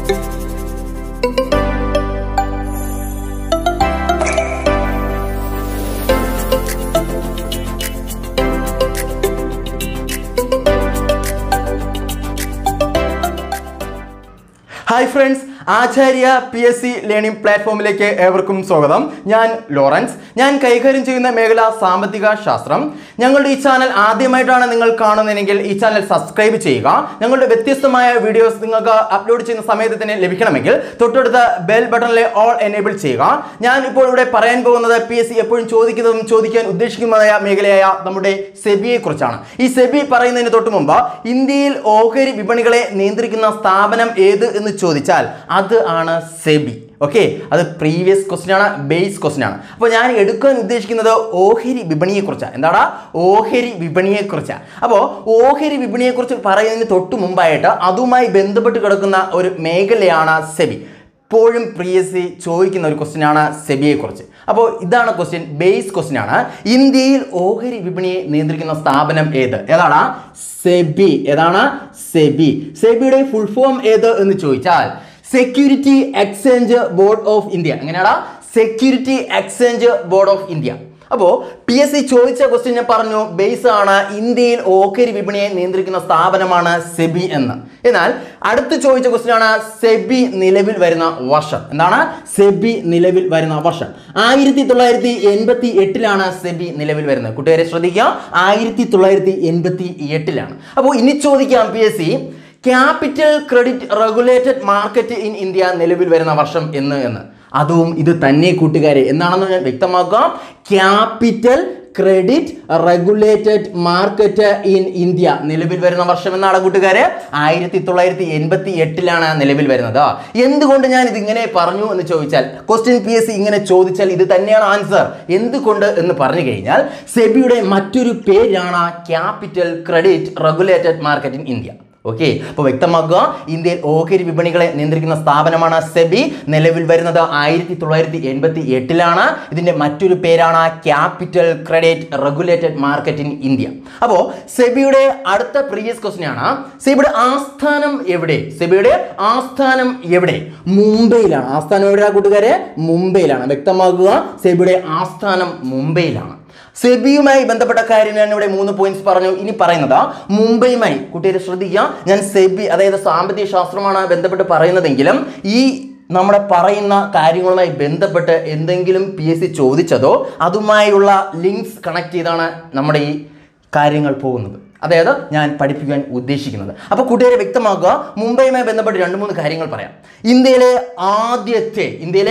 hi friends Acharya P S C learning പ്ലാറ്റ്ഫോമിലേക്ക് ഏവർക്കും സ്വാഗതം ഞാൻ ലോറൻസ് ഞാൻ കൈകാര്യം ചെയ്യുന്ന മേഖല സാമ്പത്തിക ശാസ്ത്രം ഞങ്ങളുടെ ഈ ചാനൽ ആദ്യമായിട്ടാണ് നിങ്ങൾ കാണുന്നതെങ്കിൽ ഈ ചാനൽ സബ്സ്ക്രൈബ് ചെയ്യുക ഞങ്ങളുടെ വ്യത്യസ്തമായ വീഡിയോസ് നിങ്ങൾക്ക് അപ്ലോഡ് ചെയ്യുന്ന സമയത്ത് തന്നെ ലഭിക്കണമെങ്കിൽ തൊട്ടടുത്ത ബെൽ ബട്ടണിലെ ഓൾ എനേബിൾ ചെയ്യുക ഞാൻ ഇപ്പോൾ ഇവിടെ പറയാൻ പോകുന്നത് പി എസ് സി എപ്പോഴും ചോദിക്കുന്നതും ചോദിക്കാൻ ഉദ്ദേശിക്കുന്നതായ മേഖലയായ നമ്മുടെ സെബിയെ കുറിച്ചാണ് ഈ സെബി പറയുന്നതിന് തൊട്ട് മുമ്പ് ഇന്ത്യയിൽ ഓഹരി വിപണികളെ നിയന്ത്രിക്കുന്ന സ്ഥാപനം ഏത് എന്ന് ചോദിച്ചാൽ അത് ആണ് സെബി ഓക്കെ അത് പ്രീവിയസ് ക്വസ്റ്റ്യൻ ആണ് ബേസ് ക്വസ്റ്റ്യൻ ആണ് അപ്പോൾ ഞാൻ എടുക്കാൻ ഉദ്ദേശിക്കുന്നത് ഓഹരി വിപണിയെക്കുറിച്ചാണ് എന്താടാ ഓഹരി വിപണിയെക്കുറിച്ചാണ് അപ്പോൾ ഓഹരി വിപണിയെക്കുറിച്ച് പറയുന്നതിന് തൊട്ട് മുമ്പായിട്ട് അതുമായി ബന്ധപ്പെട്ട് കിടക്കുന്ന ഒരു മേഖലയാണ് സെബി എപ്പോഴും പ്രി എസ് സി ചോദിക്കുന്ന ഒരു ക്വസ്റ്റ്യൻ ആണ് സെബിയെക്കുറിച്ച് അപ്പോൾ ഇതാണ് ക്വസ്റ്റ്യൻ ബേസ് ക്വസ്റ്റ്യൻ ആണ് ഇന്ത്യയിൽ ഓഹരി വിപണിയെ നിയന്ത്രിക്കുന്ന സ്ഥാപനം ഏത് ഏതാണ് സെബി ഏതാണ് സെബി സെബിയുടെ ഫുൾ ഫോം ഏത് എന്ന് ചോദിച്ചാൽ security exchange board of India എങ്ങനെയാടാ security exchange board of India അപ്പോൾ പി എസ് സി ചോദിച്ച ക്വസ്റ്റ്യൻ ഞാൻ പറഞ്ഞു ബേസ് ആണ് ഇന്ത്യയിൽ ഓഹരി വിപണിയെ നിയന്ത്രിക്കുന്ന സ്ഥാപനമാണ് സെബി എന്ന് എന്നാൽ അടുത്ത് ചോദിച്ച ക്വസ്റ്റ്യൻ ആണ് സെബി നിലവിൽ വരുന്ന വർഷം എന്താണ് സെബി നിലവിൽ വരുന്ന വർഷം ആയിരത്തി തൊള്ളായിരത്തി എൺപത്തി എട്ടിലാണ് സെബി നിലവിൽ വരുന്നത് കൂട്ടുകാരെ ശ്രദ്ധിക്കുക ആയിരത്തി തൊള്ളായിരത്തി എൺപത്തി എട്ടിലാണ് അപ്പോൾ ഇനി ചോദിക്കാം P S C capital credit regulated market in India നിലവിൽ വരുന്ന വർഷം എന്ന് എന്ന് അതും ഇത് തന്നെ കൂട്ടുകാരെ എന്നാണെന്ന് ഞാൻ വ്യക്തമാക്കാം capital credit regulated market in India നിലവിൽ വരുന്ന വർഷം എന്നാണ് കൂട്ടുകാരെ ആയിരത്തി തൊള്ളായിരത്തി എൺപത്തി എട്ടിലാണ് നിലവിൽ വരുന്നത് എന്തുകൊണ്ട് ഞാൻ ഇത് ഇങ്ങനെ പറഞ്ഞു എന്ന് ചോദിച്ചാൽ ക്വസ്റ്റ്യൻ പി എസ് സി ഇങ്ങനെ ചോദിച്ചാൽ ഇത് തന്നെയാണ് ആൻസർ എന്തുകൊണ്ട് എന്ന് പറഞ്ഞു കഴിഞ്ഞാൽ സെബിയുടെ മറ്റൊരു പേരാണ് capital credit regulated market in India okay അപ്പോൾ വ്യക്തമാക്കുക ഇന്ത്യയിൽ ഓഹരി വിപണികളെ നിയന്ത്രിക്കുന്ന സ്ഥാപനമാണ് സെബി നിലവിൽ വരുന്നത് ആയിരത്തി തൊള്ളായിരത്തി എൺപത്തി എട്ടിലാണ് ഇതിന്റെ മറ്റൊരു പേരാണ് capital credit regulated market in India അപ്പോൾ സെബിയുടെ അടുത്ത പ്രീവിയസ് ക്വസ്റ്റ്യൻ ആണ് സെബിയുടെ ആസ്ഥാനം എവിടെ സെബിയുടെ ആസ്ഥാനം എവിടെ മുംബൈയിലാണ് ആസ്ഥാനം എവിടെയാണ് കൂട്ടുകാരെ മുംബൈയിലാണ് വ്യക്തമാക്കുക സെബിയുടെ ആസ്ഥാനം മുംബൈയിലാണ് സെബിയുമായി ബന്ധപ്പെട്ട കാര്യം ഞാൻ ഇവിടെ മൂന്ന് പോയിന്റ്സ് പറഞ്ഞു ഇനി പറയുന്നത് മുംബൈയുമായി കുട്ടിയെ ശ്രദ്ധിക്കുക ഞാൻ സെബി അതായത് സാമ്പത്തിക ശാസ്ത്രമാണ് ബന്ധപ്പെട്ട് പറയുന്നതെങ്കിലും ഈ നമ്മുടെ പറയുന്ന കാര്യങ്ങളുമായി ബന്ധപ്പെട്ട് എന്തെങ്കിലും പി എസ് സി ചോദിച്ചതോ അതുമായുള്ള ലിങ്ക്സ് കണക്ട് ചെയ്താണ് നമ്മുടെ ഈ കാര്യങ്ങൾ പോകുന്നത് അതായത് ഞാൻ പഠിപ്പിക്കാൻ ഉദ്ദേശിക്കുന്നത് അപ്പോൾ കൂട്ടുകാരെ വ്യക്തമാക്കുക മുംബൈയുമായി ബന്ധപ്പെട്ട് രണ്ട് മൂന്ന് കാര്യങ്ങൾ പറയാം ഇന്ത്യയിലെ ആദ്യത്തെ ഇന്ത്യയിലെ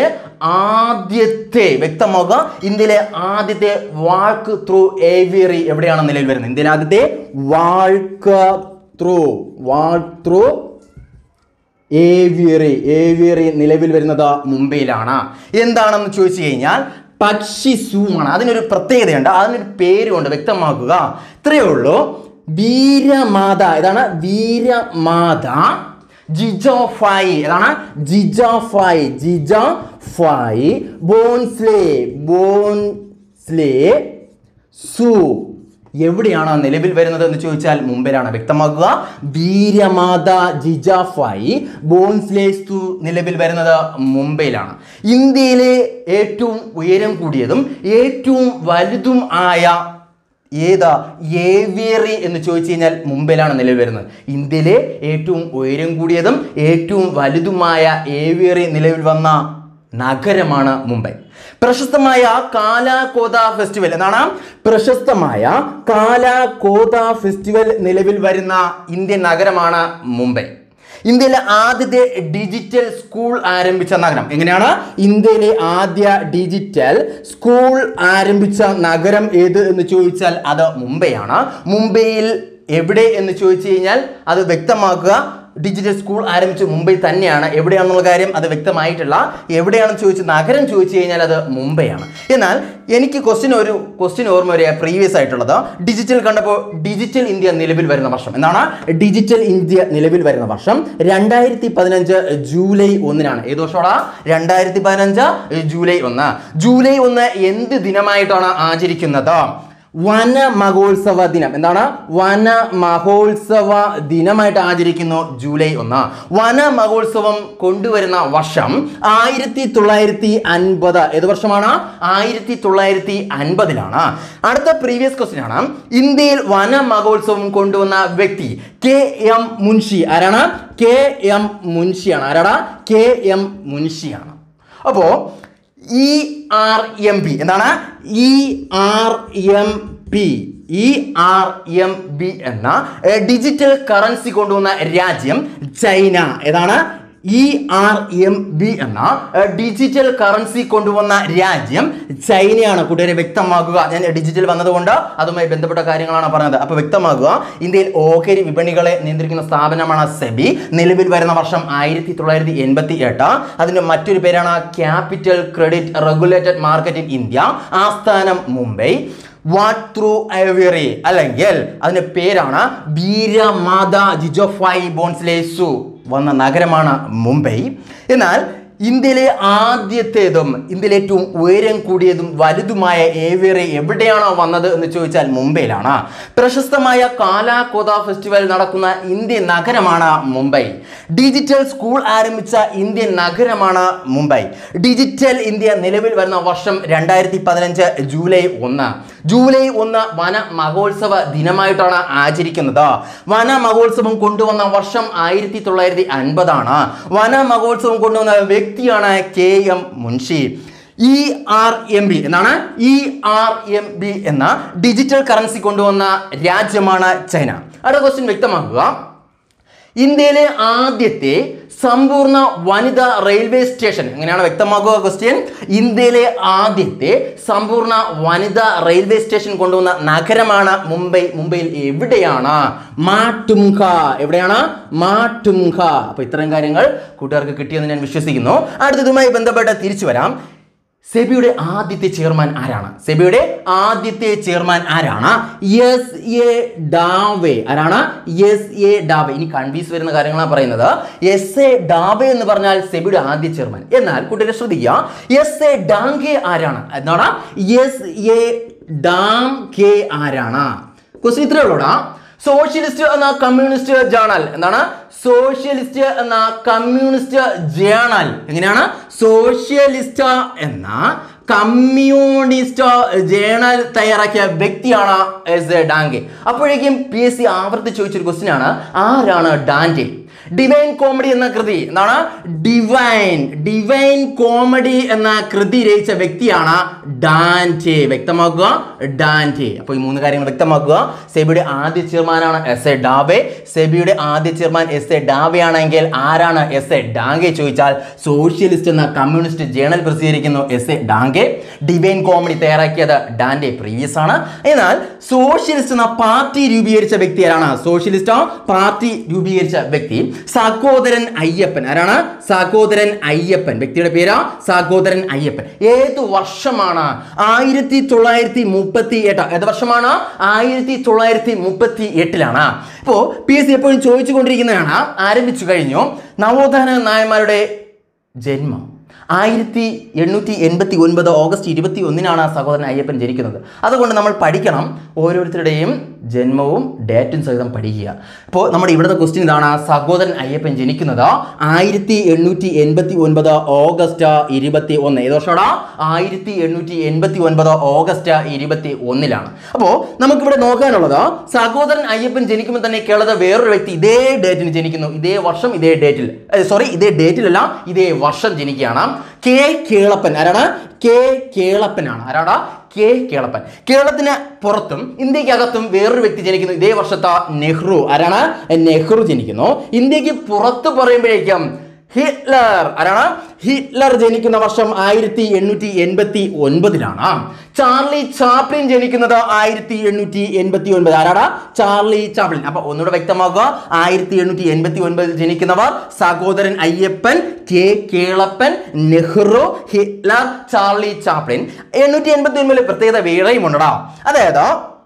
ആദ്യത്തെ വ്യക്തമാക്കുക ഇന്ത്യയിലെ ആദ്യത്തെ വാൾക്ക് ത്രൂ ഏവിയറി എവിടെയാണ് നിലവിൽ വരുന്നത് ഇന്ത്യയിലെ ആദ്യത്തെ walk through walk through aviary aviary നിലവിൽ വരുന്നത് മുംബൈയിലാണ് എന്താണെന്ന് ചോദിച്ചു കഴിഞ്ഞാൽ പക്ഷി സൂമാണ് അതിനൊരു പ്രത്യേകതയുണ്ട് അതിനൊരു പേരുണ്ട് വ്യക്തമാക്കുക ഇത്രയേ ഉള്ളൂ വീരമാത ഇതാണ് വീരമാത ജിജോഫായി ഏതാണ് ജിജോഫായി ജിജോഫായി ബോൺസ്ലേ ബോൺസ്ലേ സു എവിടെയാണ് നിലവിൽ വരുന്നത് എന്ന് ചോദിച്ചാൽ മുംബൈയിലാണ് വ്യക്തമാക്കുക വീരമാത ജിജാഫായി ബോൺസ്ലേസ്തു നിലവിൽ വരുന്നത് മുംബൈയിലാണ് ഇന്ത്യയിലെ ഏറ്റവും ഉയരം കൂടിയതും ഏറ്റവും വലുതും ആയ ഏതാ ഏവിയറി എന്ന് ചോദിച്ചു കഴിഞ്ഞാൽ മുംബൈയിലാണ് നിലവിൽ വരുന്നത് ഇന്ത്യയിലെ ഏറ്റവും ഉയരം കൂടിയതും ഏറ്റവും വലുതുമായ ഏവിയറി നിലവിൽ വന്ന നഗരമാണ് മുംബൈ പ്രശസ്തമായ കാലാകോത ഫെസ്റ്റിവൽ എന്നാണ് പ്രശസ്തമായ കാലാകോത ഫെസ്റ്റിവൽ നിലവിൽ വരുന്ന ഇന്ത്യൻ നഗരമാണ് മുംബൈ ഇന്ത്യയിലെ ആദ്യത്തെ ഡിജിറ്റൽ സ്കൂൾ ആരംഭിച്ച നഗരം എങ്ങനെയാണ് ഇന്ത്യയിലെ ആദ്യ ഡിജിറ്റൽ സ്കൂൾ ആരംഭിച്ച നഗരം ഏത് എന്ന് ചോദിച്ചാൽ അത് മുംബൈയാണ് മുംബൈയിൽ എവിടെ എന്ന് ചോദിച്ചു കഴിഞ്ഞാൽ അത് വ്യക്തമാക്കുക ഡിജിറ്റൽ സ്കൂൾ ആരംഭിച്ച് മുംബൈ തന്നെയാണ് എവിടെയാണെന്നുള്ള കാര്യം അത് വ്യക്തമായിട്ടില്ല എവിടെയാണെന്ന് ചോദിച്ച് നഗരം ചോദിച്ചു കഴിഞ്ഞാൽ അത് മുംബൈയാണ് എന്നാൽ എനിക്ക് ക്വസ്റ്റ്യൻ ഒരു ക്വസ്റ്റ്യൻ ഓർമ്മ വരിക പ്രീവിയസ് ആയിട്ടുള്ളത് ഡിജിറ്റൽ കണ്ടപ്പോൾ ഡിജിറ്റൽ ഇന്ത്യ നിലവിൽ വരുന്ന വർഷം എന്താണ് ഡിജിറ്റൽ ഇന്ത്യ നിലവിൽ വരുന്ന വർഷം രണ്ടായിരത്തി പതിനഞ്ച് ജൂലൈ ഒന്നിനാണ് ഏത് വർഷമാടാ രണ്ടായിരത്തി പതിനഞ്ച് ജൂലൈ ഒന്ന് ജൂലൈ ഒന്ന് എന്ത് ദിനമായിട്ടാണ് ആചരിക്കുന്നത് വന മഹോത്സവ ദിനം എന്താണ് വന മഹോത്സവ ദിനമായിട്ട് ആചരിക്കുന്നു ജൂലൈ ഒന്ന് വന മഹോത്സവം കൊണ്ടുവരുന്ന വർഷം ആയിരത്തി തൊള്ളായിരത്തി അൻപത് ഏത് വർഷമാണ് ആയിരത്തി തൊള്ളായിരത്തി അൻപതിലാണ് അടുത്ത പ്രീവിയസ് ക്വസ്റ്റ്യൻ ആണ് ഇന്ത്യയിൽ വന മഹോത്സവം കൊണ്ടുവന്ന വ്യക്തി കെ എം മുൻഷി ആരാണ് കെ എം മുൻഷിയാണ് ആരാടാ കെ എം മുൻഷിയാണ് അപ്പോ ഇ ആർ എം പി എന്താണ് E R M P E R M B എന്ന ഏർ, ഡിജിറ്റൽ കറൻസി കൊണ്ടുവന്ന രാജ്യം ചൈന ഏതാണ് ഇ ആർ എം ബി എന്ന ഏർ, ഡിജിറ്റൽ കറൻസി കൊണ്ടുവന്ന രാജ്യം ചൈനയാണ് കൂട്ടുകാരെ വ്യക്തമാക്കുക ഞാൻ ഡിജിറ്റൽ വന്നതുകൊണ്ട് അതുമായി ബന്ധപ്പെട്ട കാര്യങ്ങളാണ് പറഞ്ഞത് അപ്പോൾ വ്യക്തമാക്കുക ഇന്ത്യയിൽ ഓഹരി വിപണികളെ നിയന്ത്രിക്കുന്ന സ്ഥാപനമാണ് സെബി നിലവിൽ വരുന്ന വർഷം ആയിരത്തി തൊള്ളായിരത്തി എൺപത്തി എട്ട് അതിൻ്റെ മറ്റൊരു പേരാണ് capital credit regulated market in India ആസ്ഥാനം മുംബൈ വാട്ട് ത്രൂ എവറി അല്ലെങ്കിൽ അതിന്റെ പേരാണ് വീരമാത ജിജോഫായി ബോൺസ്ലേസു വന്ന നഗരമാണ് മുംബൈ എന്നാൽ ഇന്ത്യയിലെ ആദ്യത്തേതും ഇന്ത്യയിലെ ഏറ്റവും ഉയരം കൂടിയതും വലുതുമായ ഏവിയറി എവിടെയാണോ വന്നത് എന്ന് ചോദിച്ചാൽ മുംബൈയിലാണ് പ്രശസ്തമായ കാലാകോത ഫെസ്റ്റിവൽ നടക്കുന്ന ഇന്ത്യൻ നഗരമാണ് മുംബൈ ഡിജിറ്റൽ സ്കൂൾ ആരംഭിച്ച ഇന്ത്യൻ നഗരമാണ് മുംബൈ ഡിജിറ്റൽ ഇന്ത്യ നിലവിൽ വരുന്ന വർഷം രണ്ടായിരത്തി പതിനഞ്ച് ജൂലൈ ഒന്ന് ജൂലൈ ഒന്ന് വന മഹോത്സവ ദിനമായിട്ടാണ് ആചരിക്കുന്നത് വന മഹോത്സവം കൊണ്ടുവന്ന വർഷം ആയിരത്തി തൊള്ളായിരത്തി അൻപതാണ് വന മഹോത്സവം കൊണ്ടുവന്ന വ്യക്തിയാണ് K M Munshi E R M B എന്നാണ് ഇ ആർ എം ബി എന്ന ഡിജിറ്റൽ കറൻസി കൊണ്ടുവന്ന രാജ്യമാണ് ചൈന അടുത്ത ക്വസ്റ്റ്യൻ വ്യക്തമാക്കുക ഇന്ത്യയിലെ ആദ്യത്തെ സമ്പൂർണ്ണ വനിതാ റെയിൽവേ സ്റ്റേഷൻ എങ്ങനെയാണ് വ്യക്തമാക്കുക ക്വസ്റ്റ്യൻ ഇന്ത്യയിലെ ആദ്യത്തെ സമ്പൂർണ്ണ വനിതാ റെയിൽവേ സ്റ്റേഷൻ കൊണ്ടുവന്ന നഗരമാണ് മുംബൈ മുംബൈയിൽ എവിടെയാണ് മാട്ടുംഖ എവിടെയാണ് മാട്ടുംഖ അപ്പൊ ഇത്തരം കാര്യങ്ങൾ കൂട്ടുകാർക്ക് കിട്ടിയെന്ന് ഞാൻ വിശ്വസിക്കുന്നു അടുത്തതുമായി ബന്ധപ്പെട്ട് തിരിച്ചു വരാം സെബിയുടെ ആദ്യത്തെ ചെയർമാൻ ആരാണ് സെബിയുടെ ആദ്യത്തെ ചെയർമാൻ ആരാണ് എസ് എ ഡാവെ ആരാണ് എസ് എ ഡാവെ ഇനി കൺഫ്യൂസ് വരുന്ന കാര്യങ്ങളാണ് പറയുന്നത് എസ് എ ഡാവെ എന്ന് പറഞ്ഞാൽ സെബിയുടെ ആദ്യ ചെയർമാൻ എന്നാൽ കുട്ടികളെ ശ്രദ്ധിക്കുക എസ് എ ഡാങ്കെ ആരാണ് എന്താണ് എസ് എ ഡാം കെ ആരാണ് ക്വസ്റ്റ്യൻ ഇത്രയേ ഉള്ളൂടാ സോഷ്യലിസ്റ്റ് എന്ന കമ്മ്യൂണിസ്റ്റ് ജേണൽ എന്താണ് സോഷ്യലിസ്റ്റ് എന്ന കമ്മ്യൂണിസ്റ്റ് ജേണൽ എങ്ങനെയാണ് സോഷ്യലിസ്റ്റ് എന്ന കമ്മ്യൂണിസ്റ്റ് ജേണൽ തയ്യാറാക്കിയ വ്യക്തിയാണ് എസ് എ ഡാങ്കെ അപ്പോഴേക്കും പി എസ് സി ആവർത്തിച്ച് ചോദിച്ചൊരു ക്വസ്റ്റ്യൻ ആണ് ആരാണ് ഡാൻഡെ ഡിവൈൻ കോമഡി എന്ന കൃതി എന്താണ് ഡിവൈൻ ഡിവൈൻ കോമഡി എന്ന കൃതി രചിച്ച വ്യക്തിയാണ് ഡാൻറ്റെ വ്യക്തമാക്കുക ഡാൻറ്റെ അപ്പോൾ ഈ മൂന്ന് കാര്യങ്ങൾ വ്യക്തമാക്കുക സെബിയുടെ ആദ്യ ചെയർമാനാണ് എസ് എ ഡാവെ സെബിയുടെ ആദ്യ ചെയർമാൻ എസ് എ ഡാവെ ആണെങ്കിൽ ആരാണ് എസ് എ ഡാങ്കെ ചോദിച്ചാൽ സോഷ്യലിസ്റ്റ് എന്ന കമ്മ്യൂണിസ്റ്റ് ജേണൽ പ്രസിദ്ധീകരിക്കുന്നു S A Dange divine comedy തയ്യാറാക്കിയത് ഡാൻഡെ പ്രീവിയസ് ആണ് എന്നാൽ സോഷ്യലിസ്റ്റ് എന്ന പാർട്ടി രൂപീകരിച്ച വ്യക്തി ആരാണ് സോഷ്യലിസ്റ്റ് പാർട്ടി രൂപീകരിച്ച വ്യക്തി സഹോദരൻ അയ്യപ്പൻ ആരാണ് സഹോദരൻ അയ്യപ്പൻ വ്യക്തിയുടെ പേരാ സഹോദരൻ അയ്യപ്പൻ ഏത് വർഷമാണ് ആയിരത്തി തൊള്ളായിരത്തി മുപ്പത്തി എട്ട് ഏത് വർഷമാണ് ആയിരത്തി തൊള്ളായിരത്തി മുപ്പത്തി എട്ടിലാണ് ഇപ്പോൾ പി എസ് സി എപ്പോഴും ചോദിച്ചുകൊണ്ടിരിക്കുന്നതാണ് ആരംഭിച്ചു കഴിഞ്ഞു നവോത്ഥാന നായന്മാരുടെ ജന്മം ആയിരത്തി എണ്ണൂറ്റി എൺപത്തി ഒൻപത് ഓഗസ്റ്റ് ഇരുപത്തി ഒന്നിനാണ് ആ സഹോദരൻ അയ്യപ്പൻ ജനിക്കുന്നത് അതുകൊണ്ട് നമ്മൾ പഠിക്കണം ഓരോരുത്തരുടെയും ജന്മവും ഡേറ്റും സഹിതം പഠിക്കുക അപ്പോൾ നമ്മുടെ ഇവിടുത്തെ ക്വസ്റ്റ്യൻ ഇതാണ് സഹോദരൻ അയ്യപ്പൻ ജനിക്കുന്നത് ആയിരത്തി എണ്ണൂറ്റി എൺപത്തി ഒൻപത് ഓഗസ്റ്റ് ഇരുപത്തി ഒന്ന് ഏത് വർഷമാടാ ആയിരത്തി എണ്ണൂറ്റി എൺപത്തി ഒൻപത് ഓഗസ്റ്റ് ഇരുപത്തി ഒന്നിലാണ് അപ്പോൾ നമുക്കിവിടെ നോക്കാനുള്ളത് സഹോദരൻ അയ്യപ്പൻ ജനിക്കുമ്പോൾ തന്നെ കേരളത്തിലെ വേറൊരു വ്യക്തി ഇതേ ഡേറ്റിന് ജനിക്കുന്നു ഇതേ വർഷം ഇതേ ഡേറ്റിൽ സോറി ഇതേ ഡേറ്റിലല്ല ഇതേ വർഷം ജനിക്കുകയാണ് കെ കേളപ്പൻ ആരാണ് കെ കേളപ്പനാണ് ആരാടാ കെ കേളപ്പൻ കേരളത്തിന് പുറത്തും ഇന്ത്യക്കകത്തും വേറൊരു വ്യക്തി ജനിക്കുന്നു ഇതേ വർഷത്തെ നെഹ്റു ആരാണ് നെഹ്റു ജനിക്കുന്നു ഇന്ത്യക്ക് പുറത്ത് പറയുമ്പോഴേക്കും ഹിറ്റ്ലർ ആരാണ് ഹിറ്റ്ലർ ജനിക്കുന്ന വർഷം ആയിരത്തി എണ്ണൂറ്റി എൺപത്തി ഒൻപതിലാണ് ചാർലി ചാപ്ലിൻ ജനിക്കുന്നത് ആയിരത്തി എണ്ണൂറ്റി എൺപത്തി ഒൻപത് ആരാടാ ചാർലി ചാപ്ലിൻ അപ്പൊ ഒന്നുകൂടെ വ്യക്തമാക്കുക ആയിരത്തി എണ്ണൂറ്റി എൺപത്തി ഒൻപതിൽ ജനിക്കുന്നവർ Sahodaran Ayyappan K Kelappan Nehru Hitler Charlie Chaplin എണ്ണൂറ്റി എൺപത്തി ഒൻപതിൽ പ്രത്യേകത വേറെയും ഉണ്ടടാ അതായത്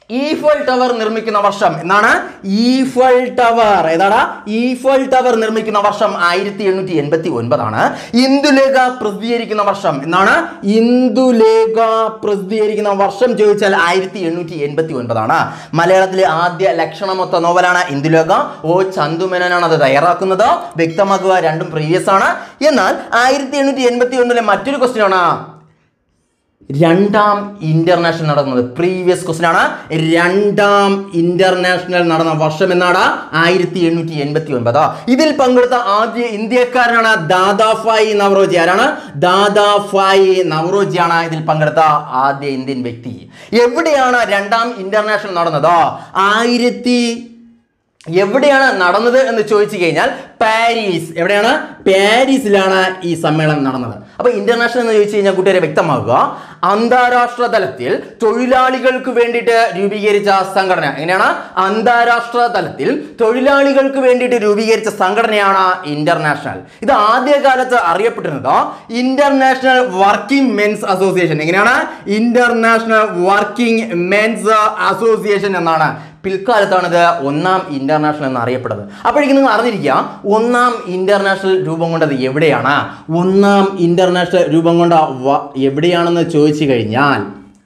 ഈഫൽ ടവർ നിർമ്മിക്കുന്ന വർഷം എന്നാണ് ഈഫൽ ടവർ ഏതാണ് ഈഫൽ ടവർ നിർമ്മിക്കുന്ന വർഷം ആയിരത്തി എണ്ണൂറ്റി എൺപത്തി ഒൻപതാണ് ഇന്ദുലേഖ പ്രസിദ്ധീകരിക്കുന്ന വർഷം എന്നാണ് ഇന്ദുലേഖ പ്രസിദ്ധീകരിക്കുന്ന വർഷം ചോദിച്ചാൽ ആയിരത്തി എണ്ണൂറ്റി എൺപത്തി ഒൻപതാണ് മലയാളത്തിലെ ആദ്യ ലക്ഷണമൊത്ത നോവലാണ് ഇന്ദുലേഖ ഓ ചന്തുമേനോനാണ് അത് തയ്യാറാക്കുന്നത് വ്യക്തമാക്കുക രണ്ടും പ്രീവിയസ് ആണ് എന്നാൽ ആയിരത്തി എണ്ണൂറ്റി എൺപത്തി ഒന്നിലെ മറ്റൊരു ക്വസ്റ്റ്യൻ ആണ് രണ്ടാം ഇന്റർനാഷണൽ നടന്നത് പ്രീവിയസ് ക്വസ്റ്റ്യൻ ആണ് രണ്ടാം ഇന്റർനാഷണൽ നടന്ന വർഷം എന്നാണ് ആയിരത്തി എണ്ണൂറ്റി എൺപത്തി ഒൻപത് ഇതിൽ പങ്കെടുത്ത ആദ്യ ഇന്ത്യക്കാരനാണ് ദാദാഫായി നവറോജി ആരാണ് ദാദാഫായി നവറോജിയാണ് ഇതിൽ പങ്കെടുത്ത ആദ്യ ഇന്ത്യൻ വ്യക്തി എവിടെയാണ് രണ്ടാം ഇന്റർനാഷണൽ നടന്നത് ആയിരത്തി എവിടെയാണ് നടന്നത് എന്ന് ചോദിച്ചു കഴിഞ്ഞാൽ പാരീസ് എവിടെയാണ് പാരീസിലാണ് ഈ സമ്മേളനം നടന്നത് അപ്പൊ ഇന്റർനാഷണൽ എന്ന് ചോദിച്ചു കഴിഞ്ഞാൽ കൂട്ടുകാരെ വ്യക്തമാക്കുക അന്താരാഷ്ട്ര തലത്തിൽ തൊഴിലാളികൾക്ക് വേണ്ടിയിട്ട് രൂപീകരിച്ച സംഘടന എങ്ങനെയാണ് അന്താരാഷ്ട്ര തലത്തിൽ തൊഴിലാളികൾക്ക് വേണ്ടിയിട്ട് രൂപീകരിച്ച സംഘടനയാണ് ഇന്റർനാഷണൽ ഇത് ആദ്യകാലത്ത് അറിയപ്പെട്ടിരുന്നത് ഇന്റർനാഷണൽ വർക്കിംഗ് മെൻസ് അസോസിയേഷൻ എങ്ങനെയാണ് ഇന്റർനാഷണൽ വർക്കിംഗ് മെൻസ് അസോസിയേഷൻ എന്നാണ് പിൽക്കാലത്താണ് ഇത് ഒന്നാം ഇന്റർനാഷണൽ എന്ന് അറിയപ്പെടുന്നത് അപ്പോഴേക്കും നിങ്ങൾ അറിഞ്ഞിരിക്കുക ഒന്നാം ഇന്റർനാഷണൽ രൂപം കൊണ്ടത് എവിടെയാണ് ഒന്നാം ഇന്റർനാഷണൽ രൂപം കൊണ്ട വ- എവിടെയാണെന്ന് ചോദിച്ചു കഴിഞ്ഞാൽ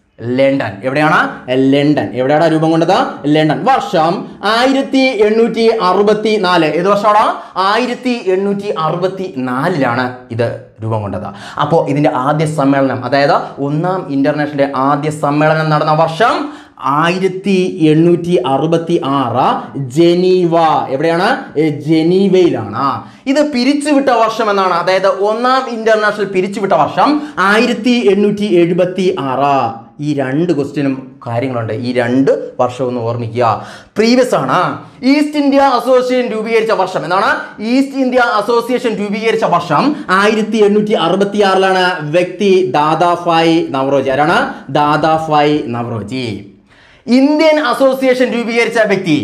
ലണ്ടൻ എവിടെയാണ് ലണ്ടൻ എവിടെയാണ് രൂപം കൊണ്ടത് ലണ്ടൻ വർഷം ആയിരത്തി എണ്ണൂറ്റി അറുപത്തി നാല് ഏത് വർഷമാണ് ആയിരത്തി എണ്ണൂറ്റി അറുപത്തി നാലിലാണ് ഇത് രൂപം കൊണ്ടത് അപ്പോൾ ഇതിൻ്റെ ആദ്യ സമ്മേളനം അതായത് ഒന്നാം ഇന്റർനാഷണലിന്റെ ആദ്യ സമ്മേളനം നടന്ന വർഷം ആയിരത്തി എണ്ണൂറ്റി അറുപത്തി ആറ് ജനീവ എവിടെയാണ് ഏ, ജനീവയിലാണ് ഇത് പിരിച്ചുവിട്ട വർഷം എന്നാണ് അതായത് ഒന്നാം ഇന്റർനാഷണൽ പിരിച്ചുവിട്ട വർഷം ആയിരത്തി എണ്ണൂറ്റി എഴുപത്തി ആറ് ഈ രണ്ട് ക്വസ്റ്റ്യനും കാര്യങ്ങളുണ്ട് ഈ രണ്ട് വർഷം ഒന്ന് ഓർമ്മിക്കുക പ്രീവിയസ് ആണ് ഈസ്റ്റ് ഇന്ത്യ അസോസിയേഷൻ രൂപീകരിച്ച വർഷം എന്താണ് ഈസ്റ്റ് ഇന്ത്യ അസോസിയേഷൻ രൂപീകരിച്ച വർഷം ആയിരത്തി എണ്ണൂറ്റി അറുപത്തി ആറിലാണ് വ്യക്തി ദാദാഫായി നവറോജി ആരാണ് ദാദാഫായി നവറോജി ഇന്ത്യൻ അസോസിയേഷൻ രൂപീകരിച്ച വ്യക്തി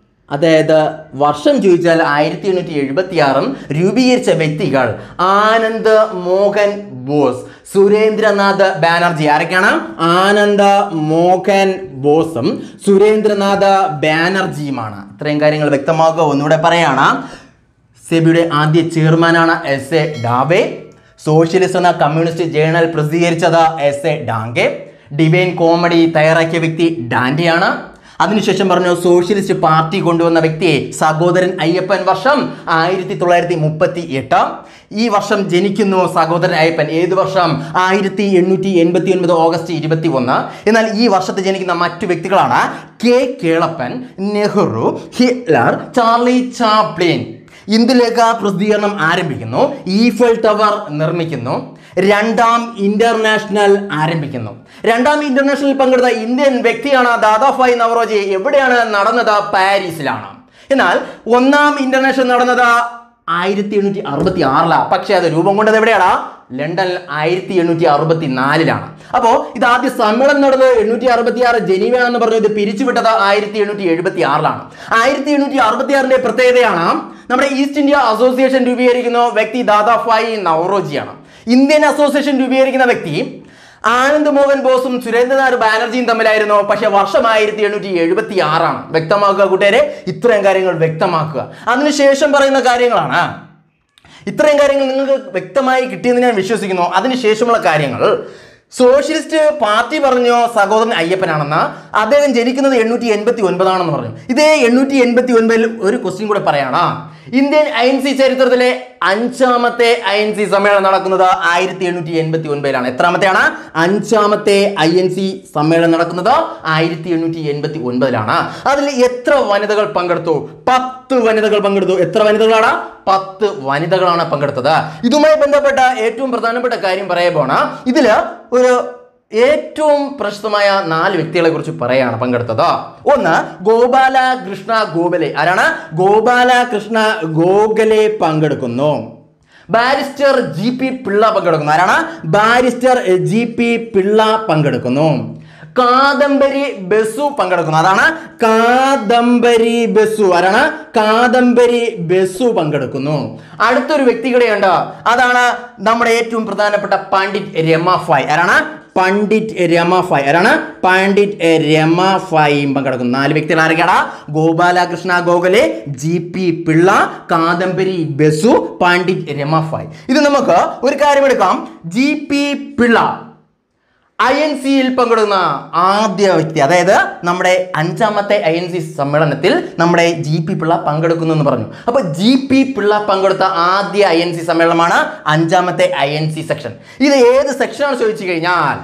അതായത് വർഷം ചോദിച്ചാൽ ആയിരത്തി എണ്ണൂറ്റി എഴുപത്തി ആറും രൂപീകരിച്ച വ്യക്തികൾ ആനന്ദ് മോഹൻ ബോസ് സുരേന്ദ്രനാഥ് ബാനർജി ആരൊക്കെയാണ് ആനന്ദ് മോഹൻ ബോസും സുരേന്ദ്രനാഥ് ബാനർജിയുമാണ് ഇത്രയും കാര്യങ്ങൾ വ്യക്തമാക്കുക ഒന്നുകൂടെ പറയാണ് സെബിയുടെ ആദ്യ ചെയർമാനാണ് എസ് എ ഡാവെ സോഷ്യലിസ്റ്റ് എന്ന കമ്മ്യൂണിസ്റ്റ് ജേണൽ പ്രസിദ്ധീകരിച്ചത് S A Dange divine comedy തയ്യാറാക്കിയ വ്യക്തി ഡാൻഡിയാണ് അതിനുശേഷം പറഞ്ഞു സോഷ്യലിസ്റ്റ് പാർട്ടി കൊണ്ടുവന്ന വ്യക്തി സഹോദരൻ അയ്യപ്പൻ വർഷം ആയിരത്തി തൊള്ളായിരത്തി മുപ്പത്തി എട്ട് ഈ വർഷം ജനിക്കുന്നു സഹോദരൻ അയ്യപ്പൻ ഏത് വർഷം ആയിരത്തി എണ്ണൂറ്റി എൺപത്തി ഒൻപത് ഓഗസ്റ്റ് ഇരുപത്തി ഒന്ന് എന്നാൽ ഈ വർഷത്തിൽ ജനിക്കുന്ന മറ്റു വ്യക്തികളാണ് K Kelappan Nehru Hitler Charlie Chaplin Indulekha പ്രസിദ്ധീകരണം ആരംഭിക്കുന്നു ഈഫൽ ടവർ നിർമ്മിക്കുന്നു രണ്ടാം ഇന്റർനാഷണൽ ആരംഭിക്കുന്നു രണ്ടാം ഇന്റർനാഷണൽ പങ്കെടുത്ത ഇന്ത്യൻ വ്യക്തിയാണ് ദാദാഫായി നവറോജി എവിടെയാണ് നടന്നത് പാരീസിലാണ് എന്നാൽ ഒന്നാം ഇന്റർനാഷണൽ നടന്നത് ആയിരത്തി എണ്ണൂറ്റി അറുപത്തി ആറിലാണ് പക്ഷേ അത് രൂപം കൊണ്ടത് എവിടെയാണ് ലണ്ടൻ ആയിരത്തി എണ്ണൂറ്റി അറുപത്തി നാലിലാണ് അപ്പോൾ ഇത് ആദ്യ സമ്മേളനം നടന്നത് എണ്ണൂറ്റി അറുപത്തി ആറ് ജനീവയാണെന്ന് പറഞ്ഞു ഇത് പിരിച്ചുവിട്ടത് ആയിരത്തി എണ്ണൂറ്റി എഴുപത്തി ആറിലാണ് ആയിരത്തി എണ്ണൂറ്റി അറുപത്തി ആറിന്റെ പ്രത്യേകതയാണ് നമ്മുടെ ഈസ്റ്റ് ഇന്ത്യ അസോസിയേഷൻ രൂപീകരിക്കുന്ന വ്യക്തി ദാദാഫായി നവറോജിയാണ് ഇന്ത്യൻ അസോസിയേഷൻ രൂപീകരിക്കുന്ന വ്യക്തി ആനന്ദ് മോഹൻ ബോസും സുരേന്ദ്രനാഥ് ബാനർജിയും തമ്മിലായിരുന്നു പക്ഷേ വർഷം ആയിരത്തി എണ്ണൂറ്റി എഴുപത്തി ആറാണ് വ്യക്തമാക്കുക കൂട്ടുകാരെ ഇത്രയും കാര്യങ്ങൾ വ്യക്തമാക്കുക അതിനുശേഷം പറയുന്ന കാര്യങ്ങളാണ് ഇത്രയും കാര്യങ്ങൾ നിങ്ങൾക്ക് വ്യക്തമായി കിട്ടിയെന്ന് ഞാൻ വിശ്വസിക്കുന്നു അതിനുശേഷമുള്ള കാര്യങ്ങൾ സോഷ്യലിസ്റ്റ് പാർട്ടി പറഞ്ഞു സഹോദരൻ അയ്യപ്പനാണെന്ന് അദ്ദേഹം ജനിക്കുന്നത് എണ്ണൂറ്റി എൺപത്തി ഒൻപതാണെന്ന് പറഞ്ഞു ഇതേ എണ്ണൂറ്റി എൺപത്തി ഒൻപതിൽ ഒരു ക്വസ്റ്റ്യൻ കൂടെ പറയാണ് ഇന്ത്യൻ ഐ എൻ സി ചരിത്രത്തിലെ അഞ്ചാമത്തെ ഐ എൻ സി സമ്മേളനം നടക്കുന്നത് ആയിരത്തി എണ്ണൂറ്റി എൺപത്തി ഒൻപതിലാണ് എത്രാമത്തെയാണ് അഞ്ചാമത്തെ ഐ എൻ സി സമ്മേളനം നടക്കുന്നത് ആയിരത്തി എണ്ണൂറ്റി എൺപത്തി ഒൻപതിലാണ് അതിൽ എത്ര വനിതകൾ പങ്കെടുത്തു പത്ത് വനിതകൾ പങ്കെടുത്തു എത്ര വനിതകളാണ് പത്ത് വനിതകളാണ് പങ്കെടുത്തത് ഇതുമായി ബന്ധപ്പെട്ട ഏറ്റവും പ്രധാനപ്പെട്ട കാര്യം പറയുമ്പോൾ ഇതില് ഒരു ഏറ്റവും പ്രശസ്തമായ നാല് വ്യക്തികളെ കുറിച്ച് പറയാണ് പങ്കെടുത്തത് ഒന്ന് ഗോപാല കൃഷ്ണ ഗോഖലെ ആരാണ് ഗോപാല കൃഷ്ണ ഗോഖലെ പങ്കെടുക്കുന്നു ബാരിസ്റ്റർ ജി പി പിള്ള പങ്കെടുക്കുന്നു ആരാണ് ബാരിസ്റ്റർ ജി പി പിള്ള പങ്കെടുക്കുന്നു കാദംബരി ബസു പങ്കെടുക്കുന്നു അതാണ് കാദംബരി ബസു ആരാണ് കാദംബരി ബസു പങ്കെടുക്കുന്നു അടുത്തൊരു വ്യക്തി കൂടെയുണ്ട് അതാണ് നമ്മുടെ ഏറ്റവും പ്രധാനപ്പെട്ട പണ്ഡിറ്റ് രമാഫായ് ആരാണ് പണ്ഡിറ്റ് രമാഫായ് ആരാണ് പണ്ഡിറ്റ് രമാഫായും പങ്കെടുക്കുന്നു നാല് വ്യക്തികൾ ആരൊക്കെയാണ് ഗോപാലകൃഷ്ണ ഗോഖലെ ജി പി പിള്ള കാദംബരി ബസു പണ്ഡിറ്റ് രമാഫായ് ഇത് നമുക്ക് ഒരു കാര്യം എടുക്കാം G P Pillai I N സിയിൽ പങ്കെടുക്കുന്ന ആദ്യ വ്യക്തി അതായത് നമ്മുടെ അഞ്ചാമത്തെ ഐ എൻ സി സമ്മേളനത്തിൽ നമ്മുടെ ജി പി പിള്ള പങ്കെടുക്കുന്നു എന്ന് പറഞ്ഞു അപ്പോൾ ജി പി പിള്ള പങ്കെടുത്ത ആദ്യ ഐ എൻ സി സമ്മേളനമാണ് അഞ്ചാമത്തെ ഐ എൻ സി സെക്ഷൻ ഇത് ഏത് സെക്ഷനാണ് ചോദിച്ചു കഴിഞ്ഞാൽ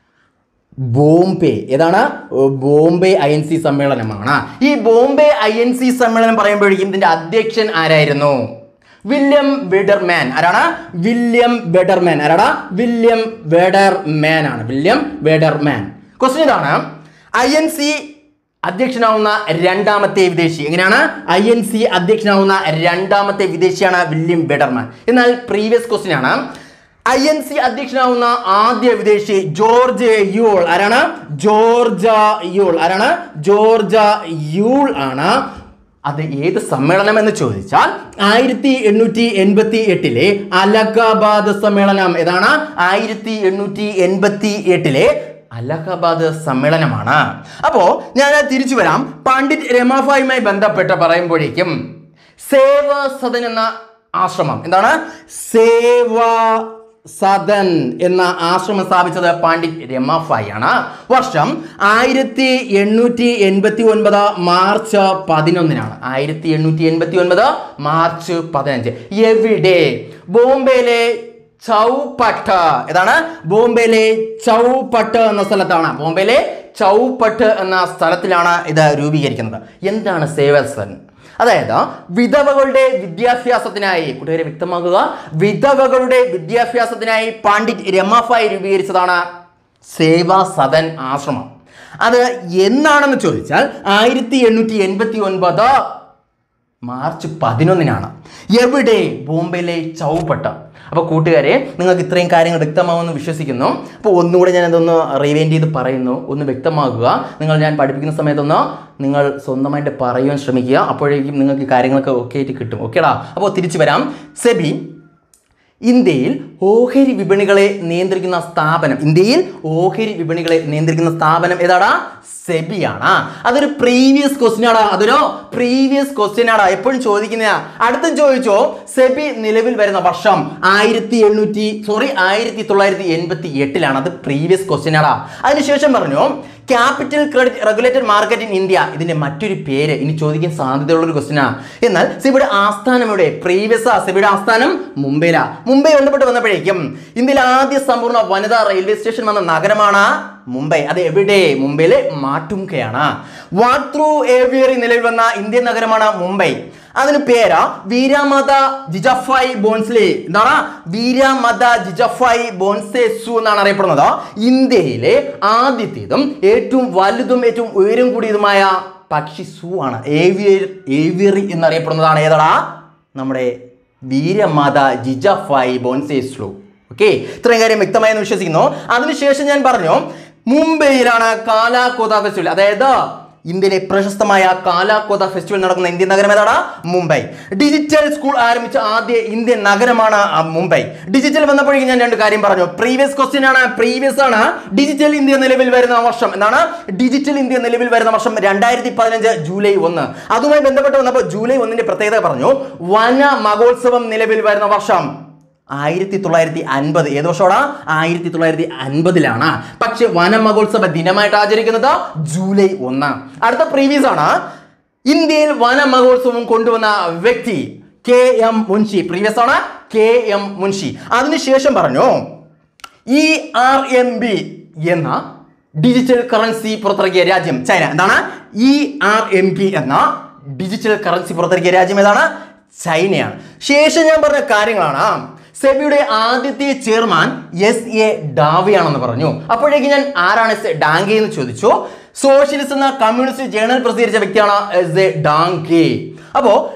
ബോംബെ ഏതാണ് ഓ, ബോംബെ ഐ എൻ സി സമ്മേളനമാണ് ഈ ബോംബെ ഐ എൻ സി സമ്മേളനം പറയുമ്പോഴേക്കും ഇതിന്റെ അധ്യക്ഷൻ ആരായിരുന്നു വില്യം വെഡർമാൻ ആരാണ് വില്യം വെഡർമാൻ ആരാടാ വില്യം വെഡർമാൻ ആണ് വില്യം വെഡർമാൻ ക്വസ്റ്റ്യൻ ഇതാണ് ഐ എൻ സി അധ്യക്ഷനാവുന്ന രണ്ടാമത്തെ വിദേശി എങ്ങനെയാണ് ഐ എൻ സി അധ്യക്ഷനാവുന്ന രണ്ടാമത്തെ വിദേശിയാണ് വില്യം വെഡർമാൻ എന്നാൽ പ്രീവിയസ് ക്വസ്റ്റ്യൻ ആണ് ഐ എൻ സി അധ്യക്ഷനാവുന്ന ആദ്യ വിദേശി ജോർജ് യൂൾ ആരാണ് ജോർജ യൂൾ ആരാണ് ജോർജ യൂൾ ആണ് അത് ഏത് സമ്മേളനം എന്ന് ചോദിച്ചാൽ ആയിരത്തി എണ്ണൂറ്റി എൺപത്തി എട്ടിലെ അലഹാബാദ് സമ്മേളനം ഏതാണ് ആയിരത്തി എണ്ണൂറ്റി എൺപത്തി എട്ടിലെ അലഹബാദ് സമ്മേളനമാണ് അപ്പോ ഞാൻ തിരിച്ചു വരാം പണ്ഡിറ്റ് രമാഫായുമായി ബന്ധപ്പെട്ട് പറയുമ്പോഴേക്കും സേവ സദൻ എന്ന ആശ്രമം എന്താണ് സേവാ സദൻ എന്ന ആശ്രമം സ്ഥാപിച്ചത് പണ്ഡിറ്റ് രമാഫായി ആണ് വർഷം ആയിരത്തി എണ്ണൂറ്റി എൺപത്തി ഒൻപത് മാർച്ച് പതിനൊന്നിനാണ് ആയിരത്തി എണ്ണൂറ്റി എൺപത്തി ഒൻപത് മാർച്ച് പതിനഞ്ച് എവിടെ ബോംബെയിലെ ചൗപട്ട് ഏതാണ് ബോംബെയിലെ ചൗപട്ട് എന്ന സ്ഥലത്താണ് ബോംബെയിലെ ചൗപട്ട് എന്ന സ്ഥലത്തിലാണ് ഇത് രൂപീകരിക്കുന്നത് എന്താണ് സേവസൻ അതായത് വിധവകളുടെ വിദ്യാഭ്യാസത്തിനായി കൂട്ടുകാരെ വ്യക്തമാക്കുക വിധവകളുടെ വിദ്യാഭ്യാസത്തിനായി പണ്ഡിറ്റ് രമാഫായി രൂപീകരിച്ചതാണ് സേവാ സദൻ ആശ്രമം അത് എന്നാണെന്ന് ചോദിച്ചാൽ ആയിരത്തി എണ്ണൂറ്റി എൺപത്തി ഒൻപത് മാർച്ച് പതിനൊന്നിനാണ് എവിടെ ബോംബെയിലെ ചൗപട്ട അപ്പോൾ കൂട്ടുകാരെ നിങ്ങൾക്ക് ഇത്രയും കാര്യങ്ങൾ വ്യക്തമാവുമെന്ന് വിശ്വസിക്കുന്നു അപ്പോൾ ഒന്നുകൂടെ ഞാൻ അതൊന്ന് റിവൈൻഡ് ചെയ്ത് പറയുന്നു ഒന്ന് വ്യക്തമാക്കുക നിങ്ങൾ ഞാൻ പഠിപ്പിക്കുന്ന സമയത്തൊന്ന് നിങ്ങൾ സ്വന്തമായിട്ട് പറയുവാൻ ശ്രമിക്കുക അപ്പോഴേക്കും നിങ്ങൾക്ക് ഈ കാര്യങ്ങളൊക്കെ ഓക്കെ ആയിട്ട് കിട്ടും ഓക്കേടാ അപ്പോൾ തിരിച്ചു വരാം സെബി ഇന്ത്യയിൽ ഓഹരി വിപണികളെ നിയന്ത്രിക്കുന്ന സ്ഥാപനം ഇന്ത്യയിൽ ഓഹരി വിപണികളെ നിയന്ത്രിക്കുന്ന സ്ഥാപനം ഏതാടാ സെബിയാണ് അതൊരു പ്രീവിയസ് ക്വസ്റ്റ്യൻ ആടാ അതൊരു പ്രീവിയസ് ക്വസ്റ്റ്യൻ ആടാ എപ്പോഴും ചോദിക്കുന്ന അടുത്തും ചോദിച്ചോ സെബി നിലവിൽ വരുന്ന വർഷം ആയിരത്തി എണ്ണൂറ്റി സോറി ആയിരത്തി തൊള്ളായിരത്തി എൺപത്തി എട്ടിലാണ് അത് പ്രീവിയസ് ക്വസ്റ്റ്യൻ ആടാ അതിനുശേഷം പറഞ്ഞു capital credit regulated market in India ഇതിന്റെ മറ്റൊരു പേര് ഇനി ചോദിക്കാൻ സാധ്യതയുള്ള ഒരു ക്വസ്റ്റ്യൻ ആണ് എന്നാൽ സിബിയുടെ ആസ്ഥാനം എവിടെ പ്രീവിയസ് സിബിയുടെ ആസ്ഥാനം മുംബൈയിലാ മുംബൈ ബന്ധപ്പെട്ട് വന്നപ്പോഴേക്കും ഇന്ത്യയിലെ ആദ്യ സമ്പൂർണ്ണ വനിതാ റെയിൽവേ സ്റ്റേഷൻ വന്ന നഗരമാണ് മുംബൈ അത് എവിടെ മുംബൈയിലെ മാട്ടുങ്കയാണ് വാട്രൂ ഏവിയറി നിലവിൽ വന്ന ഇന്ത്യൻ നഗരമാണ് മുംബൈ അതിന് പേരാ വീരാമത ജിജഫായി ബോൺസ്ലെ എന്താണ് വീരാമത ജിജഫായി ബോൺസെസു എന്നാണ് അറിയപ്പെടുന്നത് ഇന്ത്യയിലെ ആദ്യത്തേതും ഏറ്റവും വലുതും ഏറ്റവും ഉയരം കൂടിയതുമായ പക്ഷി സൂ ആണ് ഏവിയർ ഏവിയറി എന്നറിയപ്പെടുന്നതാണ് ഏതാടാ നമ്മുടെ വീരമാത ജിജഫായി ബോൺസെസ്ലു ഓക്കെ ഇത്രയും കാര്യം വ്യക്തമായെന്ന് വിശ്വസിക്കുന്നു അതിനുശേഷം ഞാൻ പറഞ്ഞു മുംബൈയിലാണ് കാലാകോത ഫെസ്റ്റിവൽ അതായത് ഇന്ത്യയിലെ പ്രശസ്തമായ കാലാകോത ഫെസ്റ്റിവൽ നടക്കുന്ന ഇന്ത്യൻ നഗരം ഏതാണ് മുംബൈ ഡിജിറ്റൽ സ്കൂൾ ആരംഭിച്ച ആദ്യ ഇന്ത്യൻ നഗരമാണ് ആ മുംബൈ ഡിജിറ്റൽ വന്നപ്പോഴേക്കും ഞാൻ രണ്ട് കാര്യം പറഞ്ഞു പ്രീവിയസ് ക്വസ്റ്റ്യൻ ആണ് പ്രീവിയസ് ആണ് ഡിജിറ്റൽ ഇന്ത്യ നിലവിൽ വരുന്ന വർഷം എന്താണ് ഡിജിറ്റൽ ഇന്ത്യ നിലവിൽ വരുന്ന വർഷം രണ്ടായിരത്തി പതിനഞ്ച് ജൂലൈ ഒന്ന് അതുമായി ബന്ധപ്പെട്ട് വന്നപ്പോൾ ജൂലൈ ഒന്നിന്റെ പ്രത്യേകത പറഞ്ഞു വന മഹോത്സവം നിലവിൽ വരുന്ന വർഷം ആയിരത്തി തൊള്ളായിരത്തി അൻപത് ഏത് വർഷമാണ് ആയിരത്തി തൊള്ളായിരത്തി അൻപതിലാണ് പക്ഷെ വന മഹോത്സവ ദിനമായിട്ട് ആചരിക്കുന്നത് ജൂലൈ ഒന്ന് അടുത്ത പ്രീവിയസ് ആണ് ഇന്ത്യയിൽ വന മഹോത്സവം കൊണ്ടുവന്ന വ്യക്തി കെ എം മുൻഷി പ്രീവിയസ് ആണ് കെ എം മുൻഷി അതിനുശേഷം പറഞ്ഞു ഇ ആർ എം ബി എന്ന ഡിജിറ്റൽ കറൻസി പുറത്തിറക്കിയ രാജ്യം ചൈന എന്താണ് ഇ ആർ എം പി എന്ന ഡിജിറ്റൽ കറൻസി പുറത്തിറക്കിയ രാജ്യം ഏതാണ് ചൈനയാണ് ശേഷം ഞാൻ പറഞ്ഞ കാര്യങ്ങളാണ് സെബിയുടെ ആദ്യത്തെ ചെയർമാൻ എസ് എ ഡാവിയാണെന്ന് പറഞ്ഞു അപ്പോഴേക്ക് ഞാൻ ആരാണ് എസ് എ ഡാങ്കെ എന്ന് ചോദിച്ചു സോഷ്യലിസ്റ്റ് എന്ന കമ്മ്യൂണിസ്റ്റ് ജേണൽ പ്രസിദ്ധീകരിച്ച വ്യക്തിയാണ് എസ് എ ഡാങ്കെ അപ്പോ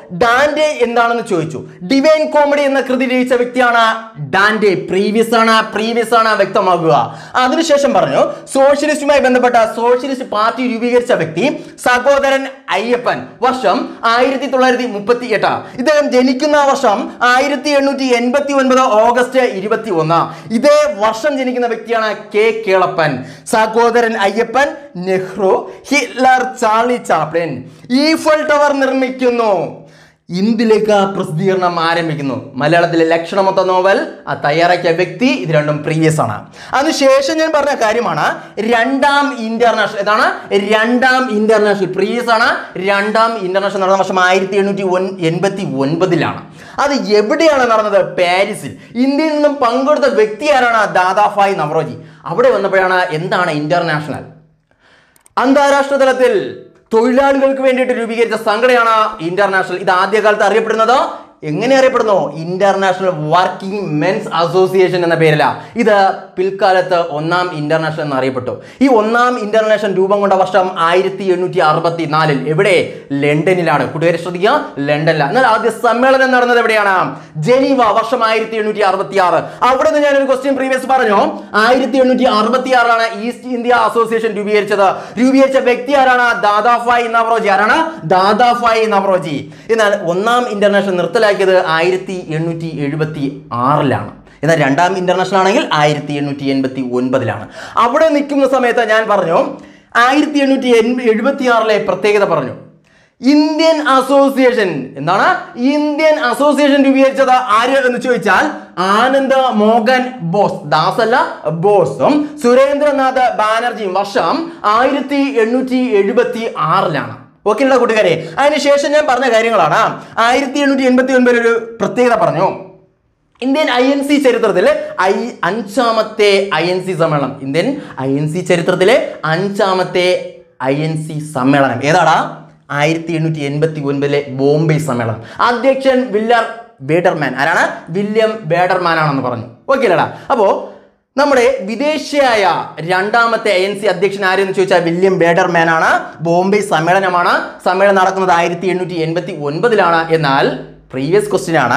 ഡാൻഡെ എന്താണെന്ന് ചോദിച്ചു ഡിവൈൻ കോമഡി എന്ന കൃതി രചിച്ച വ്യക്തിയാണ് ഡാൻഡെ പ്രീവിയസ് ആണ് പ്രീവിയസ് ആണ് വ്യക്തമാക്കുക അതിനുശേഷം പറഞ്ഞു സോഷ്യലിസ്റ്റുമായി ബന്ധപ്പെട്ട സോഷ്യലിസ്റ്റ് പാർട്ടി രൂപീകരിച്ച വ്യക്തി സഹോദരൻ അയ്യപ്പൻ വർഷം ആയിരത്തി തൊള്ളായിരത്തി മുപ്പത്തി എട്ട് ഇദ്ദേഹം ജനിക്കുന്ന വർഷം ആയിരത്തി എണ്ണൂറ്റി എൺപത്തി ഒൻപത് ഓഗസ്റ്റ് ഇരുപത്തി ഒന്ന് ഇതേ വർഷം ജനിക്കുന്ന വ്യക്തിയാണ് K Kelappan Sahodaran Ayyappan Nehru Hitler Charlie Chaplin Eiffel tower നിർമ്മിക്കുന്നു ഇന്ത്യയിലേക്ക് ആ പ്രസിദ്ധീകരണം ആരംഭിക്കുന്നു മലയാളത്തിലെ ലക്ഷണമൊത്ത നോവൽ ആ തയ്യാറാക്കിയ വ്യക്തി ഇത് രണ്ടും പ്രീവിയസ് ആണ് അതിനുശേഷം ഞാൻ പറഞ്ഞ കാര്യമാണ് രണ്ടാം ഇന്റർനാഷണൽ ഏതാണ് രണ്ടാം ഇന്റർനാഷണൽ പ്രീവിയസ് ആണ് രണ്ടാം ഇന്റർനാഷണൽ നടന്ന വർഷം ആയിരത്തി എണ്ണൂറ്റി ഒൻ എൺപത്തി ഒൻപതിലാണ് അത് എവിടെയാണ് നടന്നത് പാരീസിൽ ഇന്ത്യയിൽ നിന്നും പങ്കെടുത്ത വ്യക്തി ആരാണ് ദാദാഫായ് നവറോജി അവിടെ വന്നപ്പോഴാണ് എന്താണ് ഇന്റർനാഷണൽ അന്താരാഷ്ട്ര തലത്തിൽ തൊഴിലാളികൾക്ക് വേണ്ടിയിട്ട് രൂപീകരിച്ച സംഘടനയാണ് ഇന്റർനാഷണൽ ഇത് ആദ്യകാലത്ത് അറിയപ്പെടുന്നത് എങ്ങനെ അറിയപ്പെടുന്നു ഇന്റർനാഷണൽ വർക്കിംഗ് മെൻസ് അസോസിയേഷൻ എന്ന പേരില ഇത് പിൽക്കാലത്ത് ഒന്നാം ഇന്റർനാഷണൽ എന്ന് അറിയപ്പെട്ടു ഈ ഒന്നാം ഇന്റർനാഷണൽ രൂപം കൊണ്ട വർഷം ആയിരത്തി എണ്ണൂറ്റി അറുപത്തി നാലിൽ എവിടെ ലണ്ടനിലാണ് കൂട്ടുകാരെ ശ്രദ്ധിക്കുക ലണ്ടനിലാണ് എന്നാൽ ആദ്യ സമ്മേളനം നടന്നത് എവിടെയാണ് ജനീവ വർഷം ആയിരത്തി എണ്ണൂറ്റി അറുപത്തി ആറ് അവിടെ നിന്ന് ഞാനൊരു ക്വസ്റ്റ്യൻ പ്രീവിയസ് പറഞ്ഞു ആയിരത്തി എണ്ണൂറ്റി അറുപത്തി ആറിലാണ് ഈസ്റ്റ് ഇന്ത്യ അസോസിയേഷൻ രൂപീകരിച്ചത് രൂപീകരിച്ച വ്യക്തി ആരാണ് ദാദാഫായ് നവറോജി ആരാണ് ദാദാഫായ് നവറോജി എന്നാൽ ഒന്നാം ഇന്റർനാഷണൽ നിർത്തലാക്കിയത് ആയിരത്തി എണ്ണൂറ്റി എഴുപത്തി ആറിലാണ് എന്നാൽ രണ്ടാം ഇന്റർനാഷണൽ ആണെങ്കിൽ ആയിരത്തി എണ്ണൂറ്റി എൺപത്തി ഒൻപതിലാണ് അവിടെ നിൽക്കുന്ന സമയത്ത് ഞാൻ പറഞ്ഞു ആയിരത്തി എണ്ണൂറ്റി എഴുപത്തി ആറിലെ പ്രത്യേകത പറഞ്ഞു ഇന്ത്യൻ അസോസിയേഷൻ എന്താണ് ഇന്ത്യൻ അസോസിയേഷൻ രൂപീകരിച്ചത് ആര് എന്ന് ചോദിച്ചാൽ ആനന്ദ് മോഹൻ ബോസ് ദാസ് അല്ല ബോസും സുരേന്ദ്രനാഥ് ബാനർജിയും വർഷം ആയിരത്തി എണ്ണൂറ്റി എഴുപത്തി ആറിലാണ് ഓക്കെ ഉള്ള കൂട്ടുകാരെ അതിനുശേഷം ഞാൻ പറഞ്ഞ കാര്യങ്ങളാണ് ആയിരത്തി എണ്ണൂറ്റി എൺപത്തി ഒൻപതിൽ ഒരു പ്രത്യേകത പറഞ്ഞു ഇന്ത്യൻ ഐ എൻ സി ചരിത്രത്തിലെ ഐ അഞ്ചാമത്തെ ഐ എൻ സി സമ്മേളനം ഇന്ത്യൻ ഐ എൻ സി ചരിത്രത്തിലെ അഞ്ചാമത്തെ ഐ എൻ സി സമ്മേളനം ഏതാടാ ആയിരത്തി എണ്ണൂറ്റി എൺപത്തി ഒൻപതിലെ ബോംബെ സമ്മേളനം അധ്യക്ഷൻ വില്ലർ ബേഡർമാൻ ആരാണ് വില്യം ബേഡർമാൻ ആണെന്ന് പറഞ്ഞു ഓക്കെ അല്ലടാ അപ്പോ നമ്മുടെ വിദേശിയായ രണ്ടാമത്തെ ഐ എൻ സി അധ്യക്ഷൻ ആരെന്ന് ചോദിച്ചാൽ വില്യം ബേഡർമാൻ ആണ് ബോംബെ സമ്മേളനമാണ് സമ്മേളനം നടക്കുന്നത് ആയിരത്തി എണ്ണൂറ്റി എൺപത്തി ഒൻപതിലാണ് എന്നാൽ പ്രീവിയസ് ക്വസ്റ്റ്യൻ ആണ്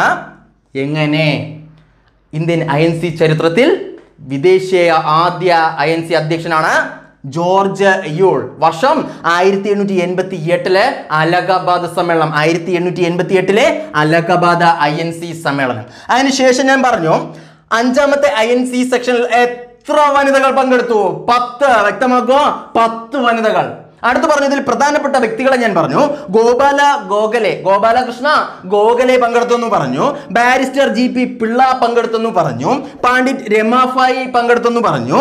എങ്ങനെ ഇന്ത്യൻ ഐ എൻ സി ചരിത്രത്തിൽ വിദേശീയ ആദ്യ ഐ എൻ സി അധ്യക്ഷനാണ് ജോർജ് യൂൾ വർഷം ആയിരത്തി എണ്ണൂറ്റി എൺപത്തി എട്ടിലെ അലഹബാദ് സമ്മേളനം ആയിരത്തി എണ്ണൂറ്റി എൺപത്തി എട്ടിലെ അലഹബാദ് ഐ എൻ സി സമ്മേളനം അതിനുശേഷം ഞാൻ പറഞ്ഞു അഞ്ചാമത്തെ ഐ എൻ സി സെക്ഷനിൽ എത്ര വനിതകൾ പങ്കെടുത്തു പത്ത് വ്യക്തമാക്കുക പത്ത് വനിതകൾ അടുത്ത് പറഞ്ഞതിൽ പ്രധാനപ്പെട്ട വ്യക്തികളെ ഞാൻ പറഞ്ഞു ഗോപാല ഗോഖലെ ഗോപാലകൃഷ്ണ ഗോഖലെ പങ്കെടുത്തു എന്ന് പറഞ്ഞു ബാരിസ്റ്റർ ജി പി പിള്ള പങ്കെടുത്തു എന്ന് പറഞ്ഞു പാണ്ഡിറ്റ് രമാഫായി പങ്കെടുത്തു എന്ന് പറഞ്ഞു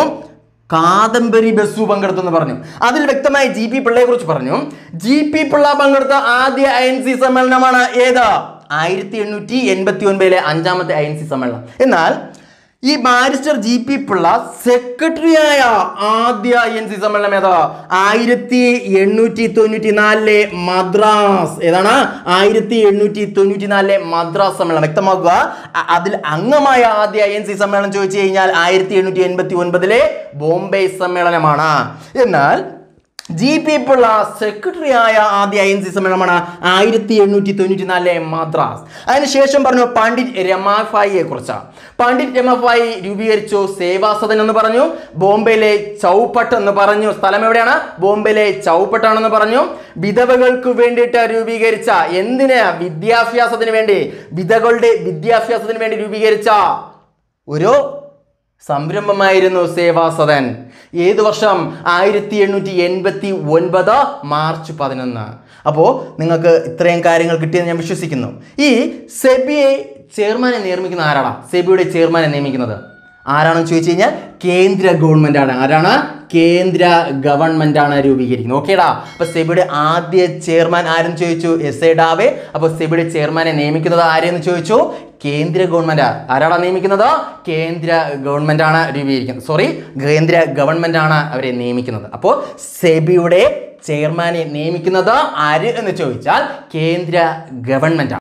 കാദംബരി ബസു പങ്കെടുത്തു എന്ന് പറഞ്ഞു അതിൽ വ്യക്തമായി ജി പി പിള്ളയെ കുറിച്ച് പറഞ്ഞു ജി പി പിള്ള പങ്കെടുത്ത ആദ്യ ഐ എൻ സി സമ്മേളനമാണ് ഏത് ആയിരത്തി എണ്ണൂറ്റി എൺപത്തി ഒൻപതിലെ അഞ്ചാമത്തെ ഐ എൻ സി സമ്മേളനം എന്നാൽ ഈ ബാരിസ്റ്റർ ജി പി പിള്ള സെക്രട്ടറിയായ ആദ്യ ഐ എൻ സി സമ്മേളനം ഏതാ ആയിരത്തി എണ്ണൂറ്റി തൊണ്ണൂറ്റി നാലിലെ മദ്രാസ് ഏതാണ് ആയിരത്തി എണ്ണൂറ്റി തൊണ്ണൂറ്റി നാലിലെ മദ്രാസ് സമ്മേളനം വ്യക്തമാക്കുക അ- അതിൽ അംഗമായ ആദ്യ ഐ എൻ സി സമ്മേളനം ചോദിച്ചു കഴിഞ്ഞാൽ ആയിരത്തി എണ്ണൂറ്റി എൺപത്തി ഒൻപതിലെ ബോംബെ സമ്മേളനമാണ് എന്നാൽ ജി പി പിള്ള സെക്രട്ടറി ആയ ആദ്യ ഐ എൻ സി സമ്മേളനമാണ് ആയിരത്തി എണ്ണൂറ്റി തൊണ്ണൂറ്റി നാലിലെ മദ്രാസ് അതിനുശേഷം പറഞ്ഞു പണ്ഡിറ്റ് രമാഫായിയെ കുറിച്ച് പണ്ഡിറ്റ് രമാഫായി രൂപീകരിച്ചു സേവാസദൻ എന്ന് പറഞ്ഞു ബോംബെയിലെ ചൗപ്പട്ട് എന്ന് പറഞ്ഞു സ്ഥലം എവിടെയാണ് ബോംബെയിലെ ചൗപ്പട്ടാണെന്ന് പറഞ്ഞു വിധവകൾക്ക് വേണ്ടിയിട്ട് രൂപീകരിച്ച എന്തിന് വിദ്യാഭ്യാസത്തിന് വേണ്ടി വിധവകളുടെ വിദ്യാഭ്യാസത്തിന് വേണ്ടി രൂപീകരിച്ച ഒരു സംരംഭമായിരുന്നു സേവാസദൻ ഏത് വർഷം ആയിരത്തി എണ്ണൂറ്റി എൺപത്തി ഒൻപത് മാർച്ച് പതിനൊന്ന് അപ്പോൾ നിങ്ങൾക്ക് ഇത്രയും കാര്യങ്ങൾ കിട്ടിയെന്ന് ഞാൻ വിശ്വസിക്കുന്നു ഈ സെബിയെ ചെയർമാനെ നിയമിക്കുന്ന ആരാടാ സെബിയുടെ ചെയർമാനെ നിയമിക്കുന്നത് ആരാണെന്ന് ചോദിച്ചു കഴിഞ്ഞാൽ കേന്ദ്ര ഗവൺമെന്റ് ആണ് ആരാണ് കേന്ദ്ര ഗവൺമെന്റ് ആണ് രൂപീകരിക്കുന്നത് ഓക്കേടാ അപ്പൊ സെബിയുടെ ആദ്യ ചെയർമാൻ ആരെന്ന് ചോദിച്ചു എസ് എ ഡാവെ അപ്പൊ സെബിയുടെ ചെയർമാനെ നിയമിക്കുന്നത് ആരെന്ന് ചോദിച്ചു കേന്ദ്ര ഗവൺമെന്റ് ആരാണ് നിയമിക്കുന്നത് കേന്ദ്ര ഗവൺമെന്റ് ആണ് രൂപീകരിക്കുന്നത് സോറി കേന്ദ്ര ഗവൺമെന്റ് ആണ് അവരെ നിയമിക്കുന്നത് അപ്പോൾ സെബിയുടെ ചെയർമാനെ നിയമിക്കുന്നത് ആര് എന്ന് ചോദിച്ചാൽ കേന്ദ്ര ഗവൺമെന്റ് ആണ്